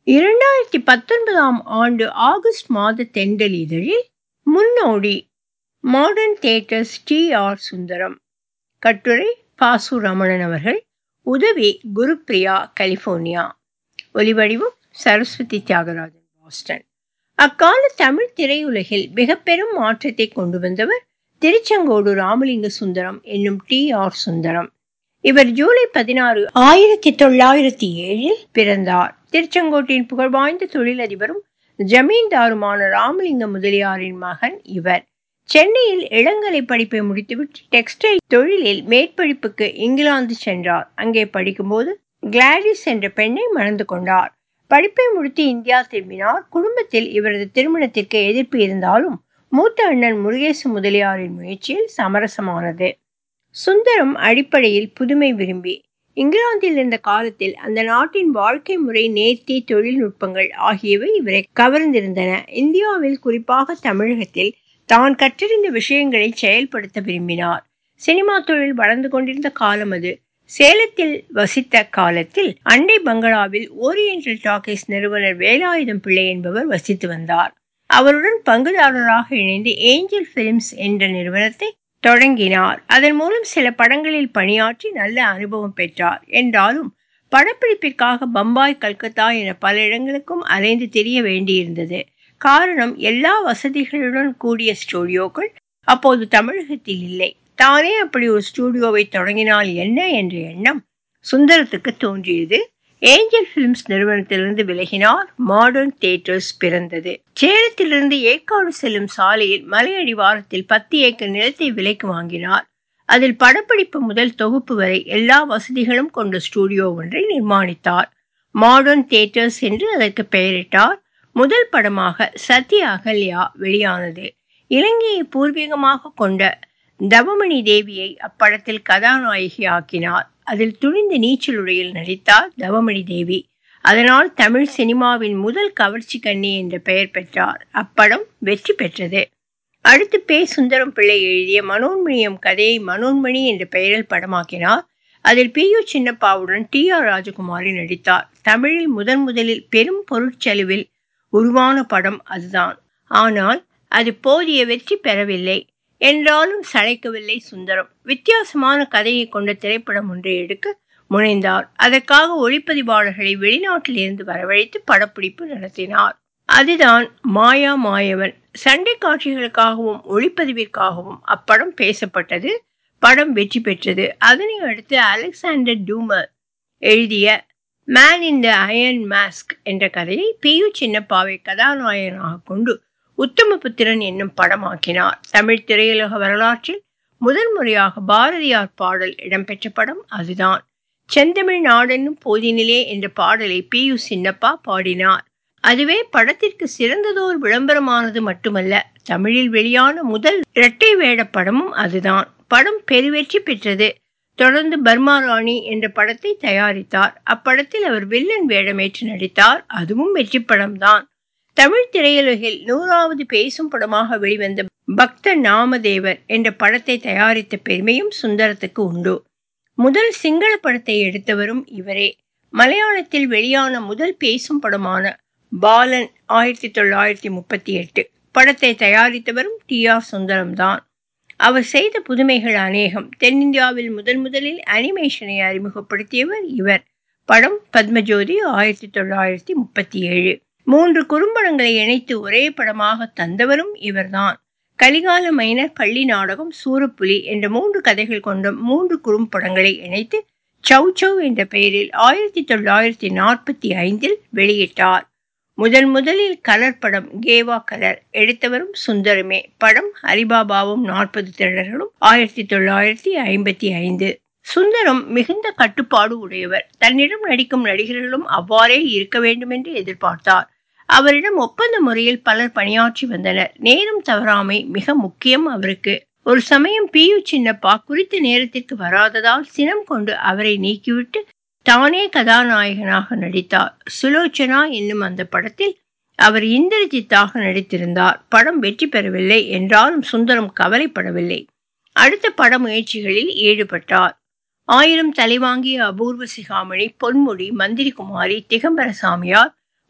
இரண்டாயிரத்தி பத்தொன்பதாம் ஆண்டு ஆகஸ்ட் மாத தென்றல் இதழில் முன்னோடி modern theatres T R Sundaram கட்டுரை பாசு ரமணன் அவர்கள் உதவி குருப்பிரியா கலிபோர்னியா ஒலிவடிவம் சரஸ்வதி தியாகராஜன் பாஸ்டன் அக்கால தமிழ் திரையுலகில் மிக பெரும் மாற்றத்தை கொண்டு வந்தவர் திருச்செங்கோடு ராமலிங்க சுந்தரம் என்னும் டி ஆர் சுந்தரம் இவர் ஜூலை பதினாறு ஆயிரத்தி தொள்ளாயிரத்தி ஏழில் பிறந்தார் திருச்செங்கோட்டின் புகழ்வாய்ந்த தொழிலதிபரும் ஜமீன்தாருமான ராமலிங்க முதலியாரின் மகன் இவர் சென்னையில் இளங்கலை படிப்பை முடித்துவிட்டு டெக்ஸ்டைல் தொழிலில் மேற்படிப்புக்கு இங்கிலாந்து சென்றார் அங்கே படிக்கும்போது கிளாடிஸ் என்ற பெண்ணை மணந்து கொண்டார் படிப்பை முடித்து இந்தியா திரும்பினார் குடும்பத்தில் இவரது திருமணத்திற்கு எதிர்ப்பு இருந்தாலும் மூத்த அண்ணன் முருகேசு முதலியாரின் முயற்சியில் சமரசமானது சுந்தரம் அடிப்படையில் புதுமை விரும்பி இங்கிலாந்தில் இருந்த காலத்தில் அந்த நாட்டின் வாழ்க்கை முறை நேர்த்தி தொழில்நுட்பங்கள் ஆகியவை இவரை கவர்ந்திருந்தன இந்தியாவில் குறிப்பாக தமிழகத்தில் தான் கற்றறிந்த விஷயங்களை செயல்படுத்த விரும்பினார் சினிமா தொழில் வளர்ந்து கொண்டிருந்த காலம் அது சேலத்தில் வசித்த காலத்தில் அண்டை பங்களாவில் ஓரியண்டல் டாக்கீஸ் நிறுவனர் வேலாயுதம் பிள்ளை என்பவர் வசித்து வந்தார் அவருடன் பங்குதாரராக இணைந்து ஏஞ்சல் பிலிம்ஸ் என்ற நிறுவனத்தை தொடங்கினார் அதன் மூலம் சில படங்களில் பணியாற்றி நல்ல அனுபவம் பெற்றார் என்றாலும் படப்பிடிப்பிற்காக பம்பாய் கல்கத்தா என பல இடங்களுக்கும் அலைந்து தெரிய வேண்டியிருந்தது காரணம் எல்லா வசதிகளுடன் கூடிய ஸ்டுடியோக்கள் அப்போது தமிழகத்தில் இல்லை தானே அப்படி ஒரு ஸ்டுடியோவை தொடங்கினால் என்ன என்ற எண்ணம் சுந்தரத்துக்கு தோன்றியது ஏஞ்சல் பிலிம்ஸ் நிறுவனத்திலிருந்து விலகினார் மாடர்ன் தியேட்டர்ஸ் பிறந்தது சேலத்திலிருந்து ஏற்காடு செல்லும் சாலையில் மலையடிவாரத்தில் பத்து ஏக்கர் நிலத்தை விலைக்கு வாங்கினார் அதில் படப்பிடிப்பு முதல் தொகுப்பு வரை எல்லா வசதிகளும் கொண்ட ஸ்டுடியோ ஒன்றை நிர்மாணித்தார் மாடர்ன் தியேட்டர்ஸ் என்று அதற்கு பெயரிட்டார் முதல் படமாக சத்ய அகல்யா வெளியானது இலங்கையை பூர்வீகமாக கொண்ட தவமணி தேவியை அப்படத்தில் கதாநாயகி ஆக்கினார் அதில் துணிந்த நீச்சலுடையில் நடித்தார் தவமணி தேவி அதனால் தமிழ் சினிமாவின் முதல் கவர்ச்சி கண்ணி என்ற பெயர் பெற்றார் அப்படம் வெற்றி பெற்றது அடுத்து பே சுந்தரம் பிள்ளை எழுதிய மனோன்மணியம் கதையை மனோன்மணி என்ற பெயரில் படமாக்கினார் அதில் பி யு சின்னப்பாவுடன் டி ஆர் ராஜகுமாரி நடித்தார் தமிழில் முதன் முதலில் பெரும் பொருட்செலவில் உருவான படம் அதுதான் ஆனால் அது போதிய வெற்றி பெறவில்லை என்றாலும் சளைக்கவில்லை சுந்தரம் வித்தியாசமான கதையை கொண்ட திரைப்படம் ஒன்றை எடுக்க முனைந்தார் அதற்காக ஒளிப்பதிவாளர்களை வெளிநாட்டில் இருந்து வரவழைத்து படப்பிடிப்பு நடத்தினார் அதுதான் மாயா மாயவன் சண்டை காட்சிகளுக்காகவும் ஒளிப்பதிவிற்காகவும் அப்படம் பேசப்பட்டது படம் வெற்றி பெற்றது அதனை அடுத்து அலெக்சாண்டர் டூமர் எழுதிய man in the iron mask என்ற கதையை பி யு சின்னப்பாவை கதாநாயகனாக கொண்டு உத்தமபுத்திரன் என்னும் படமாக்கினார் தமிழ் திரையுலக வரலாற்றில் முதல் முறையாக பாரதியார் பாடல் இடம்பெற்ற படம் அதுதான் செந்தமிழ் நாடென்னும் போதினிலே என்ற பாடலை பி யு சின்னப்பா பாடினார் அதுவே படத்திற்கு சிறந்ததோர் விளம்பரமானது மட்டுமல்ல தமிழில் வெளியான முதல் இரட்டை வேட படமும் அதுதான் படம் பெருவெற்றி பெற்றது தொடர்ந்து பர்மா ராணி என்ற படத்தை தயாரித்தார் அப்படத்தில் அவர் வில்லன் வேடமேற்று நடித்தார் அதுவும் வெற்றி படம்தான் தமிழ் திரையுலகில் நூறாவது பேசும் படமாக வெளிவந்த பக்த நாமதேவர் என்ற படத்தை தயாரித்த பெருமையும் சுந்தரத்துக்கு உண்டு முதல் சிங்கள படத்தை எடுத்தவரும் இவரே மலையாளத்தில் வெளியான முதல் பேசும் படமான பாலன் ஆயிரத்தி தொள்ளாயிரத்தி முப்பத்தி எட்டு படத்தை தயாரித்தவரும் டி ஆர் சுந்தரம் தான் அவர் செய்த புதுமைகள் அநேகம் தென்னிந்தியாவில் முதன் முதலில் அனிமேஷனை அறிமுகப்படுத்தியவர் இவர் படம் பத்மஜோதி ஆயிரத்தி தொள்ளாயிரத்தி முப்பத்தி ஏழு மூன்று குறும்படங்களை இணைத்து ஒரே படமாக தந்தவரும் இவர்தான் கலிகால மைனர் பள்ளி நாடகம் சூரப்புலி என்ற மூன்று கதைகள் கொண்ட மூன்று குறும்படங்களை இணைத்து சௌ சௌ என்ற பெயரில் ஆயிரத்தி தொள்ளாயிரத்தி நாற்பத்தி ஐந்தில் வெளியிட்டார் முதன் முதலில் கலர் படம் கேவா கலர் எடுத்தவரும் சுந்தரமே படம் ஹரிபாபாவும் நாற்பது திருடர்களும் ஆயிரத்தி தொள்ளாயிரத்தி ஐம்பத்தி ஐந்து சுந்தரம் மிகுந்த கட்டுப்பாடு உடையவர் தன்னிடம் நடிக்கும் நடிகர்களும் அவ்வாறே இருக்க வேண்டும் என்று எதிர்பார்த்தார் அவரிடம் ஒப்பந்த முறையில் பலர் பணியாற்றி வந்தனர் நேரம் தவறாமை மிக முக்கியம் அவருக்கு ஒரு சமயம் பி யு சின்னப்பா குறித்த நேரத்திற்கு வராததால் சினம் கொண்டு அவரை நீக்கிவிட்டு தானே கதாநாயகனாக நடித்தார் சுலோச்சனா என்னும் அந்த படத்தில் அவர் இந்திரஜித்தாக நடித்திருந்தார் படம் வெற்றி பெறவில்லை என்றாலும் சுந்தரம் கவலைப்படவில்லை அடுத்த பட முயற்சிகளில் ஈடுபட்டார் ஆயிரம் தலைவாங்கிய அபூர்வ சிகாமணி பொன்முடி மந்திரி குமாரி திகம்பர சாமியார்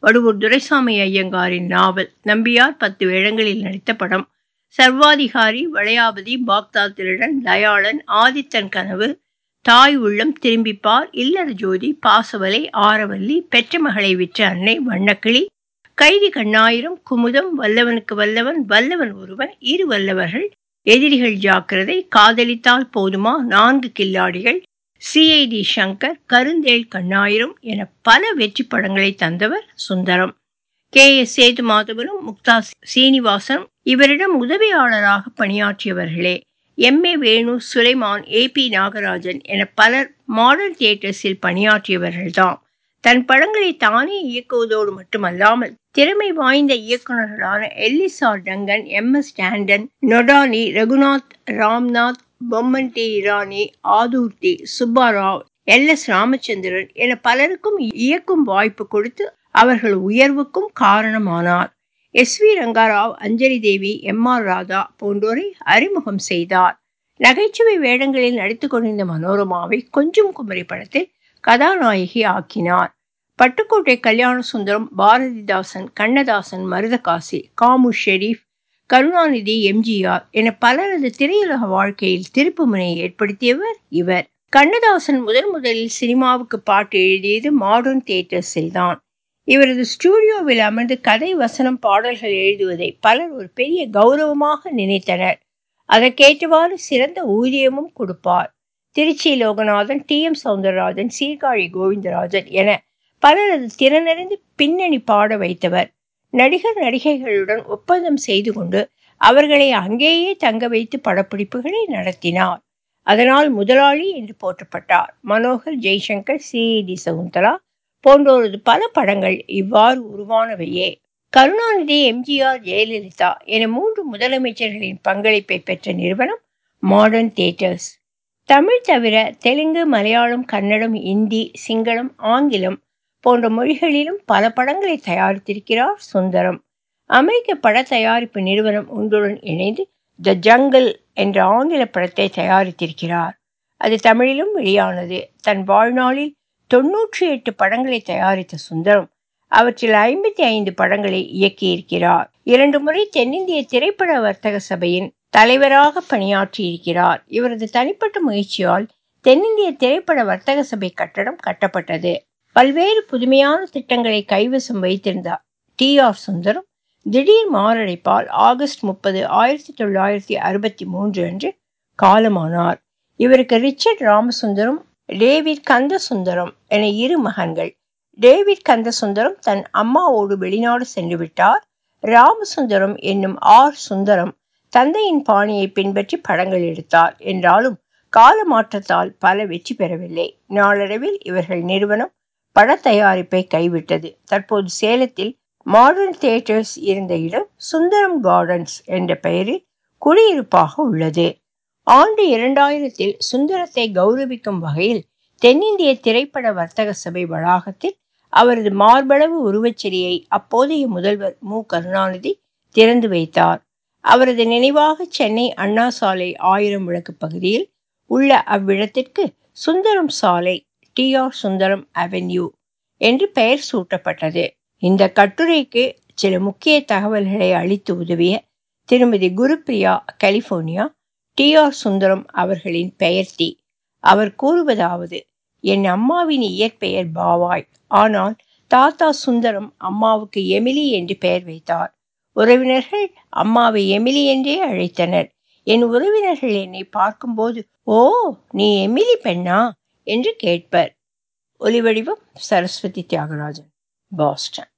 வடுவூர் துரைசாமி ஐயங்காரின் நாவல் நம்பியார் பத்து வேடங்களில் நடித்த படம் சர்வாதிகாரி வளையாபதி பாக்தாத் திருடன் தயாளன் ஆதித்தன் கனவு தாய் உள்ளம் திரும்பிப்பார் இல்லற ஜோதி பாசவலை ஆரவல்லி பெற்ற மகளை விற்ற அன்னை வண்ணக்கிளி கைதி கண்ணாயிரம் குமுதம் வல்லவனுக்கு வல்லவன் வல்லவன் ஒருவன் இரு வல்லவர்கள் எதிரிகள் ஜாக்கிரதை காதலித்தால் போதுமா நான்கு கில்லாடிகள் சிஐடி சங்கர் கருந்தேள் கண்ணாயிரம் என பல வெற்றி படங்களை தந்தவர் சுந்தரம் கே எஸ் சேது மாதவரும் முக்தா சீனிவாசன் இவரிடம் உதவியாளராக பணியாற்றியவர்களே M A Venu Sulaiman A P Nagarajan என பலர் மாடர்ன் தியேட்டர்ஸில் பணியாற்றியவர்கள்தாம் தன் படங்களை தானே இயக்குவதோடு மட்டுமல்லாமல் திறமை வாய்ந்த இயக்குநர்களான Ellis R Dungan M S Tandon Nodani Raghunath Ramnath Bomman D Irani Adurthi Subbarao L S Ramachandran என பலருக்கும் இயக்கும் வாய்ப்பு கொடுத்து அவர்கள் உயர்வுக்கும் காரணமானார் S V Rangarao Anjali Devi M R Radha போன்றோரை அறிமுகம் செய்தார் நகைச்சுவை வேடங்களில் நடித்துக் கொண்டிருந்த மனோரமாவை கொஞ்சம் குமரி படத்தில் கதாநாயகி ஆக்கினார் பட்டுக்கோட்டை கல்யாண சுந்தரம் பாரதிதாசன் கண்ணதாசன் மருதகாசி காமு ஷெரீப் கருணாநிதி எம்ஜிஆர் என பலரது திரையுலக வாழ்க்கையில் திருப்பு முனையை ஏற்படுத்தியவர் இவர் கண்ணதாசன் முதன் முதலில் சினிமாவுக்கு பாட்டு எழுதியது மாடர்ன் தியேட்டர்ஸில் தான் இவரது ஸ்டூடியோவில் அமர்ந்து கதை வசனம் பாடல்கள் எழுதுவதை பலர் ஒரு பெரிய கௌரவமாக நினைத்தனர் அதற்கேற்றவாறு சிறந்த ஊதியமும் கொடுப்பார் திருச்சி லோகநாதன் டி எம் சவுந்தரராஜன் சீர்காழி கோவிந்தராஜன் என பலரது திறனறிந்து பின்னணி பாட வைத்தவர் நடிகர் நடிகைகளுடன் ஒப்பந்தம் செய்து கொண்டு அவர்களை அங்கேயே தங்க வைத்து படப்பிடிப்புகளை நடத்தினார் அதனால் முதலாளி என்று போற்றப்பட்டார் மனோகர் ஜெய்சங்கர் சிஐடி சகுந்தலா போன்றோரது பல படங்கள் இவ்வாறு உருவானவையே கருணாநிதி எம்ஜிஆர் ஜெயலலிதா என மூன்று முதலமைச்சர்களின் பங்களிப்பை பெற்ற நிறுவனம் மாடர்ன் தியேட்டர்ஸ் தமிழ் தவிர தெலுங்கு மலையாளம் கன்னடம் இந்தி சிங்களம் ஆங்கிலம் போன்ற மொழிகளிலும் பல படங்களை தயாரித்திருக்கிறார் சுந்தரம் அமெரிக்க பட தயாரிப்பு நிறுவனம் ஒன்றுடன் இணைந்து த ஜங்கிள் என்ற ஆங்கில படத்தை தயாரித்திருக்கிறார் அது தமிழிலும் வெளியானது தன் வாழ்நாளில் தொன்னூற்றி எட்டு படங்களை தயாரித்த சுந்தரம் அவற்றில் ஐம்பத்தி ஐந்து படங்களை இயக்கியிருக்கிறார் இரண்டு முறை தென்னிந்திய திரைப்பட வர்த்தக சபையின் தலைவராக பணியாற்றியிருக்கிறார் இவரது தனிப்பட்ட முயற்சியால் தென்னிந்திய திரைப்பட வர்த்தக சபை கட்டடம் கட்டப்பட்டது பல்வேறு புதுமையான திட்டங்களை கைவசம் வைத்திருந்தார் டி ஆர் சுந்தரம் திடீர் மாரடைப்பால் ஆகஸ்ட் முப்பது ஆயிரத்தி தொள்ளாயிரத்தி அறுபத்தி மூன்று அன்று காலமானார் இவருக்கு ரிச்சர்ட் ராமசுந்தரம் டேவிட் கந்தசுந்தரம் என இரு மகன்கள் டேவிட் கந்தசுந்தரம் தன் அம்மாவோடு வெளிநாடு சென்று விட்டார் ராமசுந்தரம் என்னும் ஆர் சுந்தரம் தந்தையின் பாணியை பின்பற்றி படங்கள் எடுத்தார் என்றாலும் கால மாற்றத்தால் பல வெற்றி பெறவில்லை நாளடைவில் இவர்கள் நிறுவனம் பட தயாரிப்பை கைவிட்டது தற்போது சேலத்தில் மாடர்ன் தியேட்டர்ஸ் இருந்த இடம் சுந்தரம் கார்டன்ஸ் என்ற பெயரில் குடியிருப்பாக உள்ளது ஆண்டு இரண்டாயிரத்தில் சுந்தரத்தை கௌரவிக்கும் வகையில் தென்னிந்திய திரைப்பட வர்த்தக சபை வளாகத்தில் அவரது மார்பளவு உருவச்சிலையை அப்போதைய முதல்வர் மு கருணாநிதி திறந்து வைத்தார் அவரது நினைவாக சென்னை அண்ணா சாலை ஆயிரம் விளக்கு பகுதியில் உள்ள அவ்விடத்திற்கு சுந்தரம் சாலை டி ஆர் சுந்தரம் அவென்யூ என்று பெயர் சூட்டப்பட்டது இந்த கட்டுரைக்கு சில முக்கிய தகவல்களை அளித்து உதவிய Thirumathi Gurupriya California T R Sundaram அவர்களின் பெயர்த்தி அவர் கூறுவதாவது என் அம்மாவின் இயற்பெயர் பாவாய் ஆனால் தாத்தா சுந்தரம் அம்மாவுக்கு எமிலி என்று பெயர் வைத்தார் உறவினர்கள் அம்மாவை எமிலி என்றே அழைத்தனர் என் உறவினர்கள் என்னை பார்க்கும்போது ஓ நீ எமிலி பெண்ணா என்று கேட்பர் ஒலிவடிவம் சரஸ்வதி தியாகராஜன் பாஸ்டன்